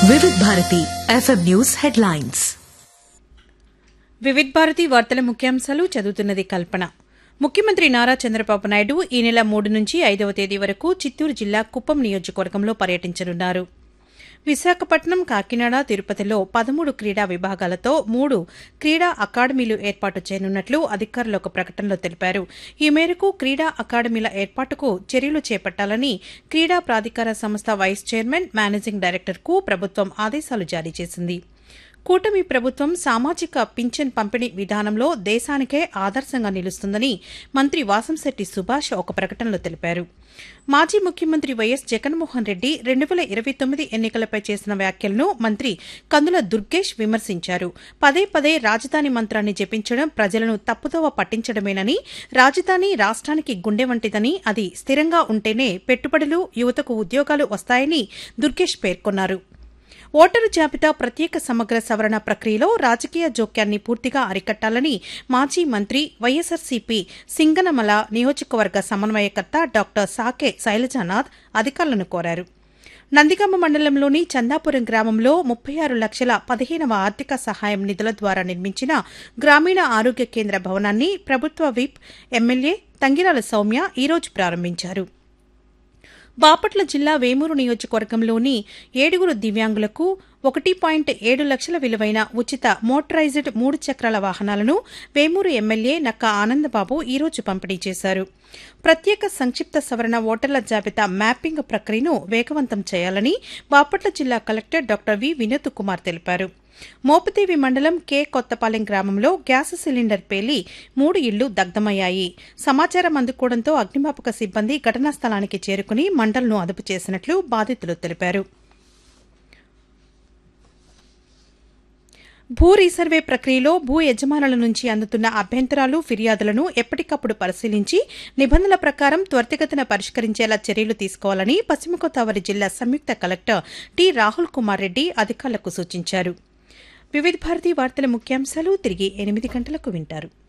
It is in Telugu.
వివిధ Bharati FM news headlines Vividh Bharati వార్తల ముఖ్యాంశాలు చదువుతున్నది కల్పన ముఖ్యమంత్రి నారా చంద్రబాబు నాయుడు ఈ నెల మూడు నుంచి ఐదవ తేదీ వరకు చిత్తూరు జిల్లా కుప్పం నియోజకవర్గంలో పర్యటించనున్నారు విశాఖపట్నం కాకినాడ తిరుపతిలో పదమూడు క్రీడా విభాగాలతో మూడు క్రీడా అకాడమీలు ఏర్పాటు చేయనున్నట్లు అధికారులు ఒక ప్రకటనలో తెలిపారు ఈ మేరకు క్రీడా అకాడమీల ఏర్పాటుకు చర్యలు చేపట్టాలని క్రీడా ప్రాధికార సంస్థ వైస్ చైర్మన్ మేనేజింగ్ డైరెక్టర్కు ప్రభుత్వం ఆదేశాలు జారీ చేసింది కూటమి ప్రభుత్వం సామాజిక పింఛన్ పంపిణీ విధానంలో దేశానికే ఆదర్శంగా నిలుస్తుందని మంత్రి వాసంశెట్టి సుభాష్ ఒక ప్రకటనలో తెలిపారు మాజీ ముఖ్యమంత్రి వైఎస్ జగన్మోహన్ రెడ్డి రెండు వేల ఇరవై తొమ్మిది ఎన్నికలపై చేసిన వ్యాఖ్యలను మంత్రి కందుల దుర్గేష్ విమర్శించారు పదే పదే రాజధాని మంత్రాన్ని జపించడం ప్రజలను తప్పుదోవ పట్టించడమేనని రాజధాని రాష్ట్రానికి గుండె వంటిదని అది స్థిరంగా ఉంటేనే పెట్టుబడులు యువతకు ఉద్యోగాలు వస్తాయని దుర్గేష్ పేర్కొన్నారు ఓటరు జాబితా ప్రత్యేక సమగ్ర సవరణ ప్రక్రియలో రాజకీయ జోక్యాన్ని పూర్తిగా అరికట్టాలని మాజీ మంత్రి వైఎస్సార్సీపీ సింగనమల నియోజకవర్గ సమన్వయకర్త డాక్టర్ సాకే శైలజానాథ్ అధికారులను కోరారు నందిగామ మండలంలోని చందాపురం గ్రామంలో ముప్పై ఆరు లక్షల పదిహేనవ ఆర్థిక సహాయం నిధుల ద్వారా నిర్మించిన గ్రామీణ ఆరోగ్య కేంద్ర భవనాన్ని ప్రభుత్వ విప్ ఎమ్మెల్యే తంగిరాల సౌమ్య ఈరోజు ప్రారంభించారు బాపట్ల జిల్లా వేమూరు నియోజకవర్గంలోని ఏడుగురు దివ్యాంగులకు ఒకటి పాయింట్ ఏడు లక్షల విలువైన ఉచిత మోటరైజ్డ్ మూడు చక్రాల వాహనాలను వేమూరు ఎమ్మెల్యే నక్క ఆనందబాబు ఈరోజు పంపిణీ చేశారు ప్రత్యేక సంక్షిప్త సవరణ ఓటర్ల జాబితా మ్యాపింగ్ ప్రక్రియను వేగవంతం చేయాలని బాపట్ల జిల్లా collector doctor V Vinod Kumar తెలిపారు మోపదేవి మండలం కె కొత్తపాలెం గ్రామంలో గ్యాస్ సిలిండర్ పేలి మూడు ఇళ్లు దగ్ధమయ్యాయి సమాచారం అందుకోవడంతో అగ్నిమాపక సిబ్బంది ఘటనా స్థలానికి చేరుకుని మంటలను అదుపు చేసినట్లు బాధితులు తెలిపారు భూ రీసర్వే ప్రక్రియలో భూ యజమానుల నుంచి అందుతున్న అభ్యంతరాలు ఫిర్యాదులను ఎప్పటికప్పుడు పరిశీలించి నిబంధనల ప్రకారం త్వరితగతిన పరిష్కరించేలా చర్యలు తీసుకోవాలని పశ్చిమ గోదావరి జిల్లా సంయుక్త కలెక్టర్ టి రాహుల్ కుమార్ రెడ్డి అధికారులకు సూచించారు వివిధ భారతి వార్తల ముఖ్యాంశాలు తిరిగి ఎనిమిది గంటలకు వింటారు